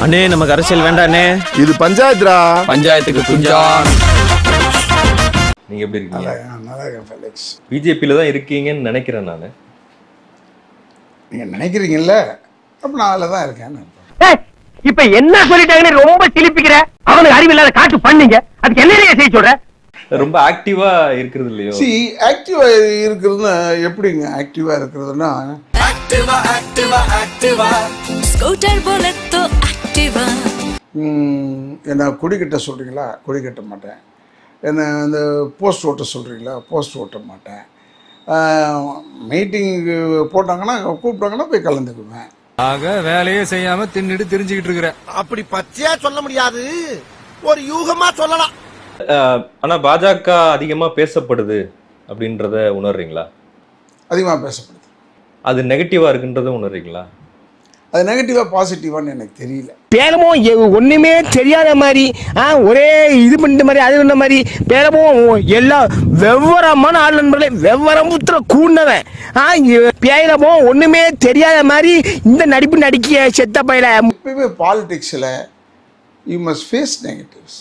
அண்ணே நமக்கு அரசியல் வேண்டாண்ணே இது பஞ்சாயத்துடா பஞ்சாயத்துக்கு குஞ்சான் நீங்க எப்படி இருக்கீங்க நல்லா இருக்கேன் ஃபெலிக்ஸ் பிஜேபியில தான் இருக்கீங்கன்னு நினைக்கிறேன் நான் நீங்கள் நினைக்கிறீங்கல்ல அப்போ நான் அதில் தான் இருக்கேன் இப்ப என்ன சொல்லிட்டாங்கன்னு ரொம்ப சிலிப்பிக்கிற அவனுக்கு அறிவில்லாத காட்டு பண்ணீங்க அதுக்கு என்ன செய்ய சொல்ற ரொம்ப ஆக்டிவா இருக்கிறது இல்லையோ சி ஆக்டிவாக இருக்கிறதுனா எப்படிங்க ஆக்டிவாக இருக்கிறதுனா ஸ்கூட்டர் புல்லட்டோ ஆக்டிவா ம், என்ன குடிக்கட்ட சொல்கிறீங்களா குடிக்கட்ட மாட்டேன் என்ன இந்த போஸ்ட் ஓட்ட சொல்கிறீங்களா போஸ்ட் ஓட்ட மாட்டேன் மீட்டிங் போட்டாங்கன்னா கூப்பிட்டாங்கன்னா போய் கலந்துக்குவேன் ஆக வேலையே செய்யாம தின்னுட்டு தெரிஞ்சுக்கிட்டு இருக்கிற அப்படி பச்சையா சொல்ல முடியாது ஒரு யூகமா சொல்லலாம் அஹ், ஆனா பாஜக அதிகமா பேசப்படுது அப்படின்றத உணர்றீங்களா அதிகமாக பேசப்படுது அது நெகட்டிவா இருக்குன்றத உணர்றீங்களா அது நெகட்டிவாக பாசிட்டிவான்னு எனக்கு தெரியல பேரமோ ஒண்ணுமே தெரியாத மாதிரி ஆ, ஒரே இது பண்ண மாதிரி அது பண்ண மாதிரி பேரமோ எல்லா வெவ்வரமான ஆள் நண்பர்களே வெவ்வரம் புத்திர கூண்டவன் ஆ பேரமோ ஒண்ணுமே தெரியாத மாதிரி இந்த நடிப்பு நடிக்கிய செத்த பையல எப்பயுமே பாலிடிக்ஸில் யூ மஸ்ட் ஃபேஸ் நெகட்டிவ்ஸ்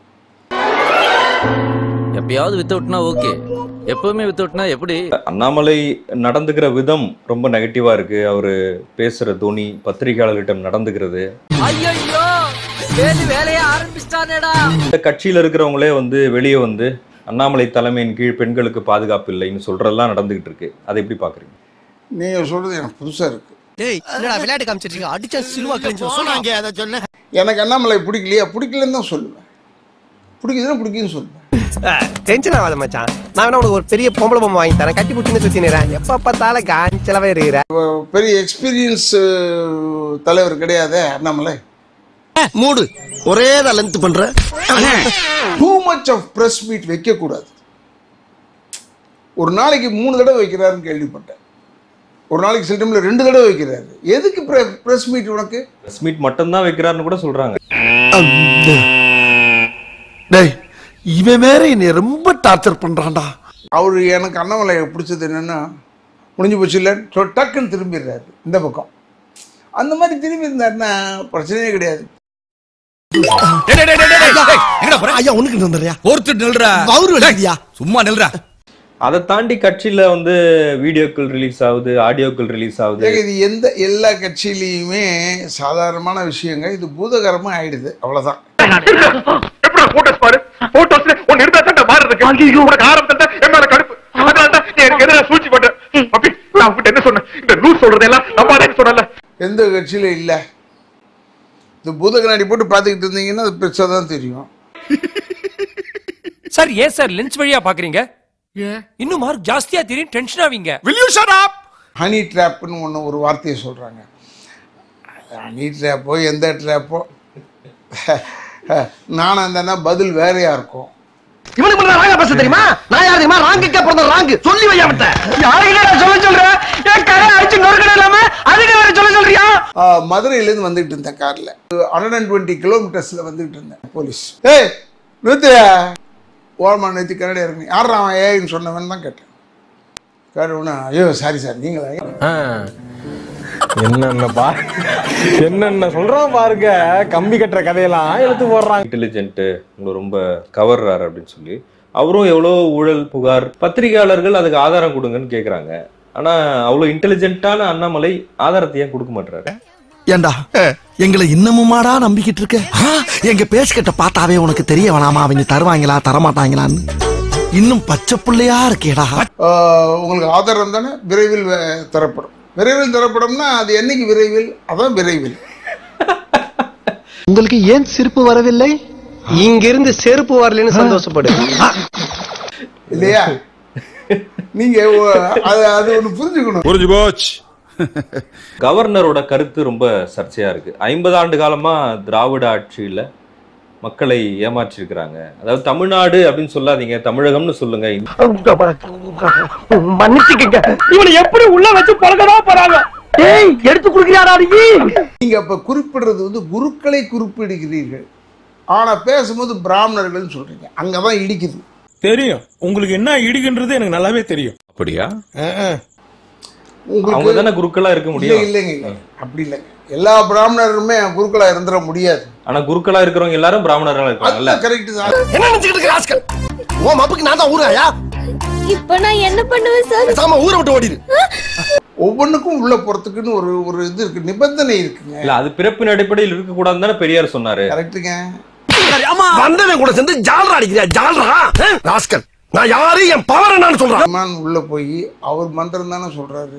எப்பயாவது வித்தவுட்னா ஓகே எப்பவுமே வித்தவுட்னா எப்படி அண்ணாமலை நடந்துக்கிற விதம் ரொம்ப நெகட்டிவா இருக்கு அவரு பேசுற துணி பத்திரிகையாளர்கிட்ட நடந்துக்கிறது ஐயோ வேலு வேலைய ஆரம்பிச்சிட்டானேடா இந்த கட்சியில இருக்கிறவங்களே வந்து வெளியே வந்து அண்ணாமலை தலைமையின் கீழ் பெண்களுக்கு பாதுகாப்பு இல்லைன்னு சொல்றதெல்லாம் நடந்துகிட்டு இருக்கு அதை எப்படி பாக்குறீங்க நீங்கள் சொல்கிறது எனக்கு புதுசாக இருக்குது டேய் என்னடா விளையாட்டு காமிச்சிட்டு அடிச்சா சிலுவா கழிஞ்சு சொன்னாங்க அதை சொன்ன எனக்கு அண்ணாமலை பிடிக்கலையா பிடிக்கலன்னு தான் சொல்லுவேன் பிடிக்குதுன்னா பிடிக்குதுன்னு சொல்லுவேன் டென்ஷன் ஆகாத மச்சான் நான் வேணா உனக்கு ஒரு பெரிய பொம்பளை பொம்மை வாங்கி தரேன் கட்டி பிடிச்சின்னு சுத்தி நிறேன் எப்ப பார்த்தாலும் காஞ்சலவே இருக்கிற பெரிய எக்ஸ்பீரியன்ஸ் தலைவர் கிடையாதே அண்ணாமலை மூடு ஒரே தான் லென்த் பண்ற too much of press meet வைக்கக்கூடாது ஒரு நாளைக்கு மூணு தடவை வைக்கிறாருன்னு கேள்விப்பட்டேன் ஒரு நாளைக்கு சில டைமில் ரெண்டு தடவை வைக்கிறாரு எதுக்கு ப்ரெஸ் மீட் உனக்கு பிரஸ் மீட் மட்டும்தான் வைக்கிறாருன்னு கூட சொல்றாங்க டேய் இவன் வேற என்னை ரொம்ப டார்ச்சர் பண்றான்டா அவர் எனக்கு அண்ணாமலை பிடிச்சது என்னென்னா முடிஞ்சு போச்சு இல்லை டக்குன்னு திரும்பிடுறாரு இந்த பக்கம் அந்த மாதிரி திரும்பி இருந்தாருன்னா பிரச்சனையே கிடையாது ஐயா உனக்கு வந்துடுறியா ஒருத்தர் நில்றா வவுறு வலிக்குதியா சும்மா நில்றா அதை தாண்டி கட்சியில வந்து வீடியோக்கள் ரிலீஸ் ஆகுது ஆடியோக்கள் ரிலீஸ் ஆகுது ஏங்க, இது எந்த எல்லா கட்சியிலையுமே சாதாரணமான விஷயங்க இது பூதகரமாக ஆயிடுது அவ்வளோதான் எப்படி போட்டோஸ் பாரு போட்டோஸ்ல ஒன்னு இருந்தா தான் மாறுறதுக்கு உனக்கு ஆரம்பத்துல என் மேல கடுப்பு அதனால தான் நீ எனக்கு எதிராக சூழ்ச்சி பண்ற அப்படி நான் உங்ககிட்ட என்ன சொன்னேன் இந்த லூஸ் சொல்றதெல்லாம் நம்பாதேன்னு சொன்னல எந்த கட்சியில இல்லை இந்த பூத கண்ணாடி போட்டு பார்த்துக்கிட்டு இருந்தீங்கன்னா அது பெருசாக தான் தெரியும் சார் ஏன் சார் லென்ஸ் வழியா பாக்குறீங்க இன்னும் மார்க் ஜாஸ்தியா தெரியும் டென்ஷன் ஆவீங்க ஹனி ட்ராப்னு ஒன்று ஒரு வார்த்தையை சொல்கிறாங்க ஹனி ட்ராப்போ எந்த ட்ராப்போ நானும் அந்த பதில் வேறையாக இருக்கும் இவனுக்கு மட்டும் ராங்க பேச தெரியுமா நான் யார் தெரியுமா ராங்குக்கே பிறந்த ராங்கு சொல்லி வையாமட்ட யாருக்கிட்ட நான் சொல்ல சொல்றேன் என் கடை அடிச்சு நொறுக்கடை இல்லாம அதுக்கு வேற சொல்ல சொல்றியா ஆஹ், மதுரையிலேருந்து வந்துகிட்டு இருந்தேன் காரில் ஹண்ட்ரட் அண்ட் டுவெண்ட்டி கிலோமீட்டர்ஸில் வந்துகிட்டு இருந்தேன் போலீஸ் ஏய் நிறுத்து ஓரமா நிறுத்தி கன்னடி இறங்கி யார் அவன் ஏன்னு சொன்னவன் தான் கேட்டேன் கேட்டவுடனே ஐயோ சாரி சார் நீங்களா என்னென்ன பா என்னென்ன சொல்றான் பாருங்க கம்பி கட்டுற கதையெல்லாம் எடுத்து போடுறாங்க இன்டெலிஜென்ட் உங்களை ரொம்ப கவர்றாரு அப்படின்னு சொல்லி அவரும் எவ்வளோ ஊழல் புகார் பத்திரிகையாளர்கள் அதுக்கு ஆதாரம் கொடுங்கன்னு கேக்குறாங்க ஆனா அவ்வளவு இன்டெலிஜென்ட்டான அண்ணாமலை ஆதாரத்தை ஏன் கொடுக்க மாட்டாரு ஏண்டா எங்களை இன்னமுமாடா நம்பிக்கிட்டு இருக்க ஆ, எங்க பேசிக்கிட்ட பார்த்தாவே உனக்கு தெரிய வேணாமா அவங்க தருவாங்களா தரமாட்டாங்களான்னு இன்னும் பச்சை புள்ளையா இருக்கேடா ஆஹ், உங்களுக்கு ஆதாரம் தானே விரைவில் வே- தரப்படும் விரைவில் தரப்படும்னா அது என்னைக்கு விரைவில் அதான் விரைவில் உங்களுக்கு ஏன் சிரிப்பு வரவில்லை இங்கிருந்து செருப்பு வரலன்னு சந்தோஷப்படு இல்லையா நீங்க ஒ- அது அது ஒன்று புரிஞ்சுக்கணும் புரிஞ்சு போச்சு கவர்னரோட கருத்து ரொம்ப சர்ச்சையா இருக்கு ஐம்பது ஆண்டு காலமா திராவிட ஆட்சியில மக்களை ஏமாற்றிருக்கிறாங்க அதாவது தமிழ்நாடு அப்படின்னு சொல்லாதீங்க தமிழகம்னு சொல்லுங்க மன்னிச்சுக்கங்க இவனை எப்படி உள்ள வச்சு பழகதா போறாங்க ஏய் எடுத்து குடுக்கிறாரா நீ நீங்க அப்ப குறிப்பிடுறது வந்து குருக்களை குறிப்பிடுகிறீர்கள் ஆனா பேசும்போது பிராமணர்கள்னு சொல்றீங்க அங்கதான் இடிக்குது தெரியும் உங்களுக்கு என்ன இடிக்குன்றது எனக்கு நல்லாவே தெரியும் அப்படியா அவங்க தானே குருக்களா இருக்க இல்ல முடியும் இல்லைங்க இல்ல அப்படி இல்லைங்க எல்லா பிராமணருமே குருக்களா இருந்துட முடியாது ஆனா குருக்களா இருக்கிறவங்க எல்லாரும் பிராமணர்களா இருக்காங்கல்ல அது கரெக்ட் தான் என்ன நினைச்சுக்கிட்டு இருக்க ராஸ்கல் ஓ மப்புக்கு நான் தான் ஊராயா இப்ப நான் என்ன பண்ணுவேன் சார் பேசாம ஊரை விட்டு ஓடிடு ஒவ்வொன்றுக்கும் உள்ள போறதுக்குன்னு ஒரு ஒரு இது இருக்கு நிபந்தனை இருக்குங்க இல்ல அது பிறப்பின் அடிப்படையில் இருக்க கூடாதுன்னு தானே பெரியார் சொன்னாரு கரெக்டுங்க வந்தவன் கூட சேர்ந்து ஜால்ரா அடிக்கிறியா ஜால்ரா ராஸ்கல் நான் யாரு என் பவர் என்னன்னு சொல்றேன் ரஹ்மான் உள்ள போய் அவர் மந்திரம் தானே சொல்றாரு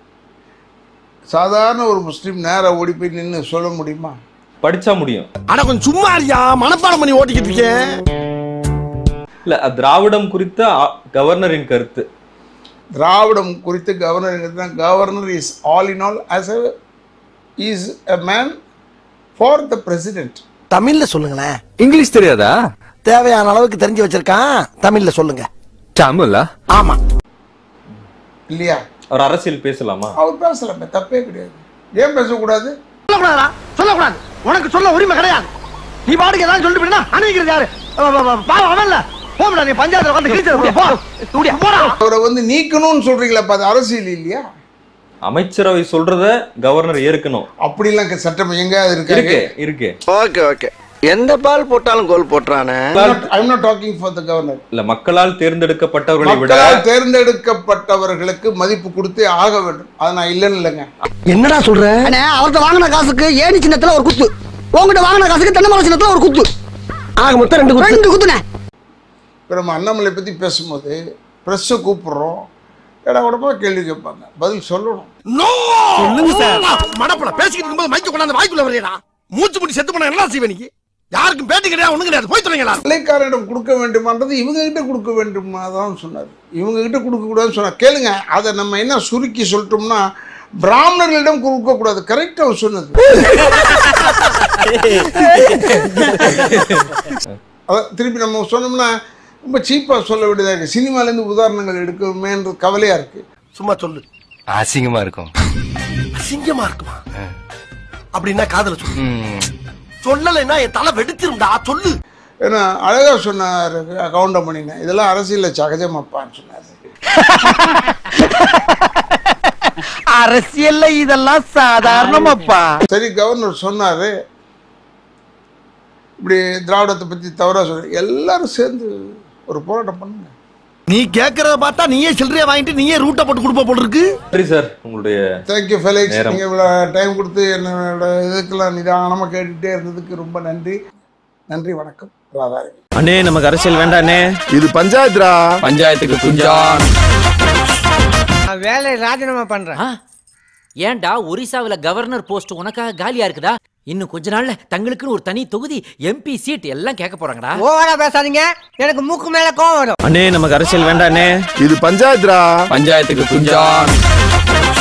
சாதாரண ஒரு முஸ்லீம் நேரா ஓடி போய் நின்னு சொல்ல முடியுமா படிச்சா முடியும் ஆனா கொஞ்சம் சும்மா இருக்கியா மனப்பாடம் பண்ணி ஓட்டிக்கிட்டு இருக்கேன் இல்ல அது திராவிடம் குறித்த ஆ- கவர்னரின் கருத்து திராவிடம் குறித்து governor governor is all in all as a is a man for the president தமிழ்ல சொல்லுங்களேன் இங்கிலீஷ் தெரியாதா தேவையான அளவுக்கு தெரிஞ்சு வச்சிருக்கான் தமிழ்ல சொல்லுங்க தமிழா ஆமா இல்லையா அவர் அரசியல் பேசலாமா அவர் பேசலாமே தப்பே கிடையாது ஏன் பேசக்கூடாது சொல்லக்கூடாதா சொல்லக்கூடாது உனக்கு சொல்ல உரிமை கிடையாது நீ பாட்டுக்கு ஏதாவது சொல்லிட்டு போயிட்டா அனுப்பிக்கிறது யாரு பாவம் அவன் இல்ல போம்டா நீ பஞ்சாயத்துல உட்காந்து கிழிச்சு போ தூடியா போடா அவரை வந்து நீக்கணும்னு சொல்றீங்களா அப்ப அது அரசியல் இல்லையா அமைச்சரவை சொல்றத கவர்னர் ஏற்கணும் அப்படிலாம் க- சட்டம் எங்கேயாவது இருக்கு இருக்காங்க இருக்கு ஓகே ஓகே எந்த பால் போட்டாலும் கோல் போட்டுறானே I'm not talking for the governor இல்ல மக்களால் தேர்ந்தெடுக்கப்பட்டவர்களை விட மக்களால் தேர்ந்தெடுக்கப்பட்டவர்களுக்கு மதிப்பு கொடுத்தே ஆக வேண்டும் அது நான் இல்லைன்னு இல்லைங்க என்னடா சொல்ற அண்ணே அவர்கிட்ட வாங்கின காசுக்கு ஏணி சின்னத்துல ஒரு குத்து உங்ககிட்ட வாங்கின காசுக்கு தென்னை மரம் சின்னத்துல ஒரு குத்து ஆக மொத்தம் ரெண்டு குத்து ரெண்டு குத்துனே இப்போ நம்ம அண்ணாமலை பற்றி பேசும்போது ப்ரெஸ்ஸை கூப்பிடுறோம் இடம் உடம்பா கேள்வி கேட்பாங்க பதில் சொல்லணும் நோ சொல்லுங்க சார் மடப்பட பேசிக்கிட்டு இருக்கும்போது மைக்க கொண்டாந்து வாய்க்குள்ள வரையடா மூச்சு முடி செத்து போனா என்ன செய்வே நீ யாருக்கும் பேட்டி கிடையாது ஒண்ணும் கிடையாது போய் சொல்லுங்களா பிள்ளைக்காரனிடம் கொடுக்க வேண்டுமான்றது இவங்க கிட்ட கொடுக்க வேண்டுமா தான் சொன்னார் இவங்க கிட்ட கொடுக்க கூடாதுன்னு சொன்னார் கேளுங்க அதை நம்ம என்ன சுருக்கி சொல்லிட்டோம்னா பிராமணர்களிடம் கொடுக்க கூடாது கரெக்டாக அவர் சொன்னது அதான் திருப்பி நம்ம சொன்னோம்னா ரொம்ப சீப்பாக சொல்ல வேண்டியதாக இருக்குது சினிமாலேருந்து உதாரணங்கள் எடுக்கணுமேன்ற கவலையாக இருக்குது சும்மா சொல்லு அசிங்கமா இருக்கும் அசிங்கமா இருக்குமா அப்படின்னா காதல சொல்லு சொல்லலைன்னா என் தலை வெடிச்சிருந்தா சொல்லு ஏன்னா அழகா சொன்னார் கவுண்டம் பண்ணினேன் இதெல்லாம் அரசியலில் சகஜமாப்பான்னு சொன்னார் அரசியல்ல இதெல்லாம் சாதாரணமாப்பா சரி கவர்னர் சொன்னாரு இப்படி திராவிடத்தை பற்றி தவறாக சொல்ற எல்லாரும் சேர்ந்து ஒரு போராட்டம் பண்ணுங்க நீ கேக்குறத பார்த்தா நீயே சில்லறையா வாங்கிட்டு நீயே ரூட்டை போட்டு கொடுப்ப போல இருக்கு நன்றி சார் உங்களுடைய தேங்க்யூ ஃபெலிக்ஸ் நேரம். நீங்கள் இவ்வளோ டைம் கொடுத்து என்னோட இதுக்கெல்லாம் நிதானமாக கேட்டுகிட்டே இருந்ததுக்கு ரொம்ப நன்றி நன்றி வணக்கம் ராதாரவி அண்ணே நமக்கு அரசியல் வேண்டாண்ணே இது பஞ்சாயத்துடா பஞ்சாயத்துக்கு குஞ்சான் வேலையை ராஜினாமா பண்றேன் ஏன்டா ஒரிசாவுல கவர்னர் போஸ்ட் உனக்காக காலியா இருக்குதா இன்னும் கொஞ்ச நாள்ல தங்களுக்குன்னு ஒரு தனி தொகுதி எம்பி சீட் எல்லாம் கேட்க போறாங்கடா ஓவரா பேசாதீங்க எனக்கு மூக்கு மேல கோவம் வரும் அண்ணே நமக்கு அரசியல் வேண்டாண்ணே இது பஞ்சாயத்துடா பஞ்சாயத்துக்கு குஞ்சான்